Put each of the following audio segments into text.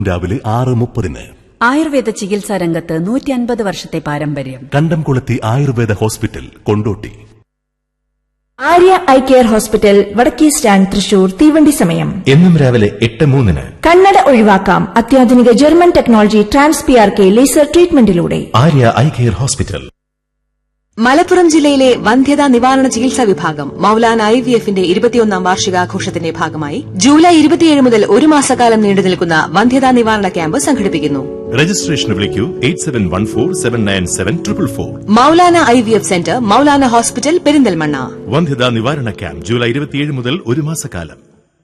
രാവിലെ ആറ് മുപ്പതിന് ആയുർവേദ ചികിത്സാ രംഗത്ത് നൂറ്റി അൻപത് വർഷത്തെ പാരമ്പര്യം Kandamkulathy Ayurveda hospital Kondotty Arya eye care hospital വടക്കേ സ്റ്റാൻഡ് തൃശൂർ തീവണ്ടി സമയം എന്നും രാവിലെ എട്ട് മൂന്നിന് കണ്ണട ഒഴിവാക്കാം അത്യാധുനിക German technology trans P R K laser ട്രീറ്റ്മെന്റിലൂടെ Arya eye care hospital Malappuram ജില്ലയിലെ വന്ധ്യതാ നിവാരണ ചികിത്സാ വിഭാഗം മൌലാന ഐ വി എഫിന്റെ ഇരുപത്തിയൊന്നാം വാർഷികാഘോഷത്തിന്റെ ഭാഗമായി ജൂലൈ ഇരുപത്തിയേഴ് മുതൽ ഒരു മാസക്കാലം നീണ്ടു നിൽക്കുന്ന വന്ധ്യതാ നിവാരണ ക്യാമ്പ് സംഘടിപ്പിക്കുന്നു രജിസ്ട്രേഷന് വിളിക്കൂ eight seven one four seven nine seven triple four Maulana I V F centre Maulana hospital Perinthalmanna വന്ധ്യതാ നിവാരണ ക്യാമ്പ് ജൂലൈ ഇരുപത്തിയേഴ് മുതൽ ഒരു മാസക്കാലം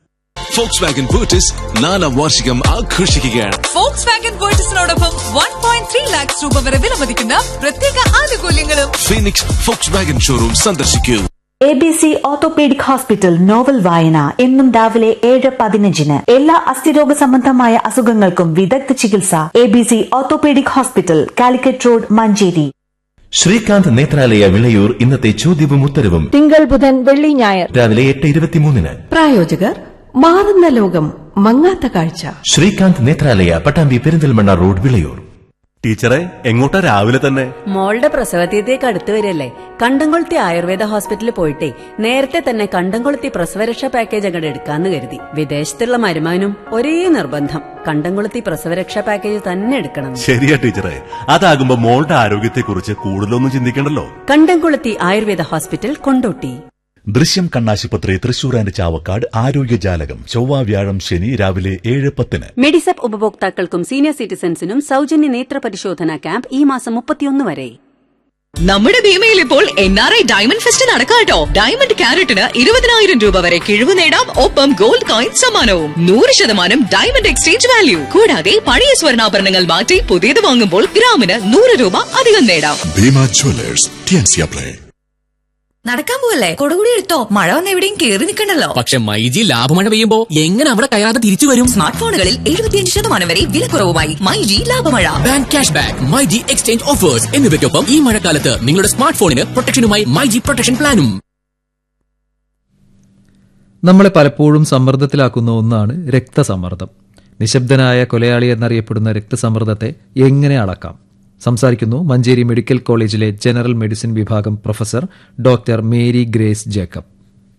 ഫോക്സ് വാഗൻ ബൂട്ടിസ് നാലാം വാർഷികം ആഘോഷിക്കുകയാണ് ഫോക്സ് വാഗൻ വേർട്ടസിനോടൊപ്പം വൺ പോയിന്റ് ത്രീ ലാക്സ് രൂപ വരെ വിലമതിക്കുന്ന പ്രത്യേക ആനുകൂല്യങ്ങളും ഫീനിക്സ് ഫോക്സ് വാഗൻ ഷോറൂം സന്ദർശിക്കൂ A B C orthopaedic hospital novel വായന എന്നും രാവിലെ ഏഴ് പതിനഞ്ചിന് എല്ലാ അസ്ഥിരോഗ സംബന്ധമായ അസുഖങ്ങൾക്കും വിദഗ്ധ ചികിത്സ A B C orthopaedic hospital Calicut road Manjeri Srikanth Netralaya Vilayur ഇന്നത്തെ ചോദ്യവും ഉത്തരവും തിങ്കൾ ബുധൻ വെള്ളി ഞായർ രാവിലെ എട്ട് ഇരുപത്തിമൂന്നിന് പ്രായോജകർ മാറുന്ന ലോകം മങ്ങാത്ത കാഴ്ച ശ്രീകാന്ത് നേത്രാലയ പട്ടാമ്പി പെരിന്തൽമണ്ണ റോഡ് വിളയൂർ ടീച്ചറെ എങ്ങോട്ടാ രാവിലെ തന്നെ മോളുടെ പ്രസവതീയതേക്ക് അടുത്ത് വരില്ലേ കണ്ടംകൊളുത്തി ആയുർവേദ ഹോസ്പിറ്റലിൽ പോയിട്ടേ നേരത്തെ തന്നെ കണ്ടംകൊളുത്തി പ്രസവരക്ഷാ പാക്കേജ് അങ്ങോട്ട് എടുക്കാന്ന് കരുതി വിദേശത്തുള്ള മരുമാനും ഒരേ നിർബന്ധം കണ്ടംകൊളുത്തി പ്രസവരക്ഷാ പാക്കേജ് തന്നെ എടുക്കണം ശരിയാ ടീച്ചറെ അതാകുമ്പോ മോളുടെ ആരോഗ്യത്തെക്കുറിച്ച് കൂടുതലൊന്നും ചിന്തിക്കണ്ടല്ലോ കണ്ടംകൊളുത്തി ആയുർവേദ ഹോസ്പിറ്റൽ കൊണ്ടോട്ടി ദൃശ്യം കണ്ണാശുപത്രി തൃശൂർ ആൻഡ് ചാവക്കാട് ആരോഗ്യജാലകം ചൊവ്വ വ്യാഴം ശനി രാവിലെ ഏഴ് പത്തിന് മെഡിസെപ്പ് ഉപഭോക്താക്കൾക്കും സീനിയർ സിറ്റിസൺസിനും സൗജന്യ നേത്ര പരിശോധന ക്യാമ്പ് ഈ മാസം മുപ്പത്തിയൊന്ന് വരെ നമ്മുടെ ഭീമയിൽ ഇപ്പോൾ N R I diamond fest നടക്കാട്ടോ ഡയമണ്ട് ക്യാരറ്റിന് ഇരുപതിനായിരം രൂപ വരെ കിഴിവ് നേടാം ഒപ്പം ഗോൾഡ് കോയിൻ സമ്മാനവും നൂറ് ശതമാനം ഡയമണ്ട് എക്സ്ചേഞ്ച് വാല്യൂ കൂടാതെ പഴയ സ്വർണ്ണാഭരണങ്ങൾ മാറ്റി പുതിയത് വാങ്ങുമ്പോൾ ഗ്രാമിന് നൂറ് രൂപ അധികം നേടാം ഭീമ ജ്വല്ലേഴ്സ് ടിയൻസിയ പ്ലേ നടക്കാൻ പോവല്ലേ കൊടുകൂടി എടുത്തോ മഴ വന്ന് എവിടെയും കേറി നിൽക്കണ്ടല്ലോ പക്ഷെ മൈജി ലാഭമഴ പെയ്യുമ്പോ എങ്ങനെ അവിടെ കയറാതെ തിരിച്ചു വരും സ്മാർട്ട് ഫോണുകളിൽ എഴുപത്തിയഞ്ച് ശതമാനം വരെ വിലക്കുറവുമായി മൈ ജി ലാഭമഴ bank cash back MyG exchange offers എന്നിവയ്ക്കൊപ്പം ഈ മഴക്കാലത്ത് നിങ്ങളുടെ സ്മാർട്ട് ഫോണിന് പ്രൊട്ടക്ഷനുമായി മൈജി പ്രൊട്ടക്ഷൻ പ്ലാനും നമ്മളെ പലപ്പോഴും സമ്മർദ്ദത്തിലാക്കുന്ന ഒന്നാണ് രക്തസമ്മർദ്ദം നിശബ്ദനായ കൊലയാളി എന്നറിയപ്പെടുന്ന രക്തസമ്മർദ്ദത്തെ എങ്ങനെ അളക്കാം സംസാരിക്കുന്നു മഞ്ചേരി മെഡിക്കൽ കോളേജിലെ ജനറൽ മെഡിസിൻ വിഭാഗം professor doctor Mary Grace Jacob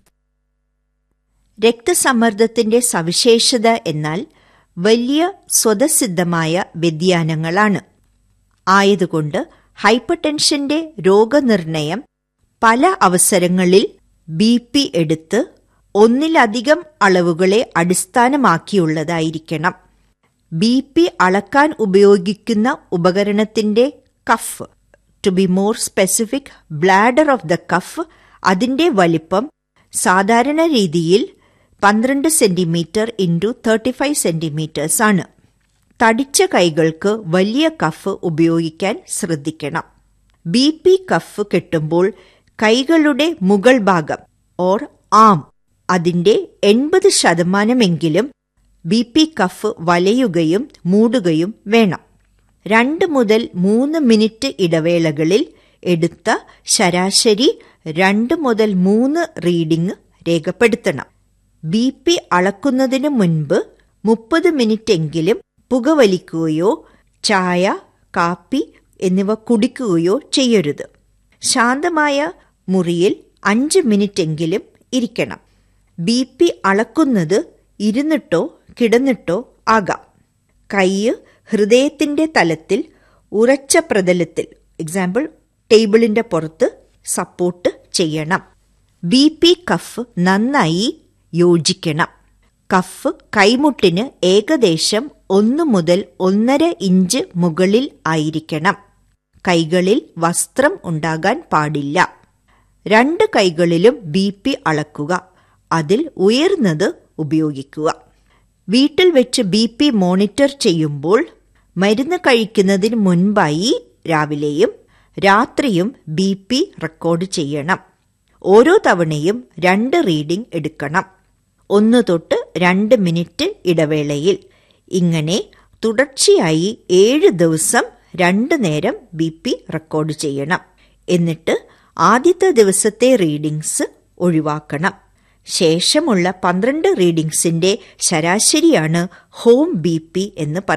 രക്തസമ്മർദ്ദത്തിന്റെ സവിശേഷത എന്നാൽ വലിയ സ്വതസിദ്ധമായ വ്യതിയാനങ്ങളാണ് ആയതുകൊണ്ട് ഹൈപ്പർടെൻഷന്റെ രോഗനിർണയം പല അവസരങ്ങളിൽ ബി പി എടുത്ത് ഒന്നിലധികം അളവുകളെ അടിസ്ഥാനമാക്കിയുള്ളതായിരിക്കണം ബി പി അളക്കാൻ ഉപയോഗിക്കുന്ന ഉപകരണത്തിന്റെ cuff to be more specific bladder of the cuff അതിന്റെ വലിപ്പം സാധാരണ രീതിയിൽ പന്ത്രണ്ട് centimetre into thirty five centimetres ആണ് തടിച്ച കൈകൾക്ക് വലിയ കഫ് ഉപയോഗിക്കാൻ ശ്രദ്ധിക്കണം ബി പി കഫ് കെട്ടുമ്പോൾ കൈകളുടെ മുകൾ ഭാഗം ഓർ ആം അതിന്റെ എൺപത് ശതമാനമെങ്കിലും ബി പി കഫ് വലയുകയും മൂടുകയും വേണം രണ്ട് മുതൽ മൂന്ന് മിനിറ്റ് ഇടവേളകളിൽ എടുത്ത ശരാശരി രണ്ട് മുതൽ മൂന്ന് റീഡിംഗ് രേഖപ്പെടുത്തണം ബി പി അളക്കുന്നതിന് മുൻപ് മുപ്പത് മിനിറ്റെങ്കിലും പുകവലിക്കുകയോ ചായ കാപ്പി എന്നിവ കുടിക്കുകയോ ചെയ്യരുത് ശാന്തമായ മുറിയിൽ അഞ്ച് മിനിറ്റെങ്കിലും ഇരിക്കണം ബി പി അളക്കുന്നത് ഇരുന്നിട്ടോ കിടന്നിട്ടോ ആകാം കൈ ഹൃദയത്തിന്റെ തലത്തിൽ ഉറച്ച പ്രതലത്തിൽ എക്സാമ്പിൾ ടേബിളിന്റെ പുറത്ത് സപ്പോർട്ട് ചെയ്യണം ബി പി കഫ് നന്നായി യോജിക്കണം കഫ് കൈമുട്ടിന് ഏകദേശം ഒന്ന് മുതൽ ഒന്നര ഇഞ്ച് മുകളിൽ ആയിരിക്കണം കൈകളിൽ വസ്ത്രം ഉണ്ടാകാൻ പാടില്ല രണ്ട് കൈകളിലും ബി പി അളക്കുക അതിൽ ഉയർന്നത് ഉപയോഗിക്കുക വീട്ടിൽ വെച്ച് ബി പി മോണിറ്റർ ചെയ്യുമ്പോൾ മരുന്ന് കഴിക്കുന്നതിന് മുൻപായി രാവിലെയും രാത്രിയും ബി പി റെക്കോർഡ് ചെയ്യണം ഓരോ തവണയും രണ്ട് റീഡിംഗ് എടുക്കണം ഒന്ന് തൊട്ട് രണ്ട് മിനിറ്റ് ഇടവേളയിൽ ഇങ്ങനെ തുടർച്ചയായി ഏഴ് ദിവസം രണ്ട് നേരം ബി പി റെക്കോർഡ് ചെയ്യണം എന്നിട്ട് ആദ്യത്തെ ദിവസത്തെ റീഡിങ്സ് ഒഴിവാക്കണം ശേഷമുള്ള പന്ത്രണ്ട് റീഡിംഗ്സിന്റെ ശരാശരിയാണ് ഹോം ബി പി എന്ന്